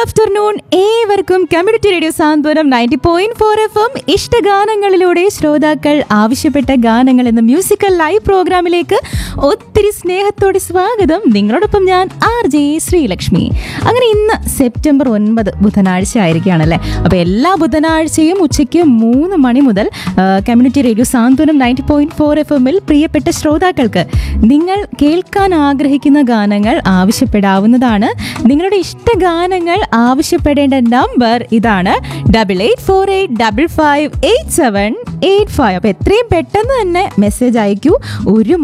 afternoon ഏവർക്കും community radio Santhwanam ninety point four F M ഇഷ്ടഗാനങ്ങളിലൂടെ ശ്രോതാക്കൾ ആവശ്യപ്പെട്ട ഗാനങ്ങൾ എന്ന മ്യൂസിക്കൽ ലൈവ് പ്രോഗ്രാമിലേക്ക് ഒത്തിരി സ്നേഹത്തോടെ സ്വാഗതം നിങ്ങളോടൊപ്പം ഞാൻ ആർ ജെ ശ്രീലക്ഷ്മി അങ്ങനെ ഇന്ന് സെപ്റ്റംബർ ഒൻപത് ബുധനാഴ്ച ആയിരിക്കുകയാണല്ലേ അപ്പോൾ എല്ലാ ബുധനാഴ്ചയും ഉച്ചയ്ക്ക് മൂന്ന് മണി മുതൽ ആ, community radio Santhwanam ninety point four F എമ്മിൽ പ്രിയപ്പെട്ട ശ്രോതാക്കൾക്ക് നിങ്ങൾ കേൾക്കാൻ ആഗ്രഹിക്കുന്ന ഗാനങ്ങൾ ആവശ്യപ്പെടാവുന്നതാണ് നിങ്ങളുടെ ഇഷ്ട ഗാനങ്ങൾ ആവശ്യപ്പെടേണ്ട നമ്പർ ഇതാണ് double eight four eight double five eight seven eight five അപ്പോൾ എത്രയും പെട്ടെന്ന് തന്നെ മെസ്സേജ് അയക്കൂ ഒരു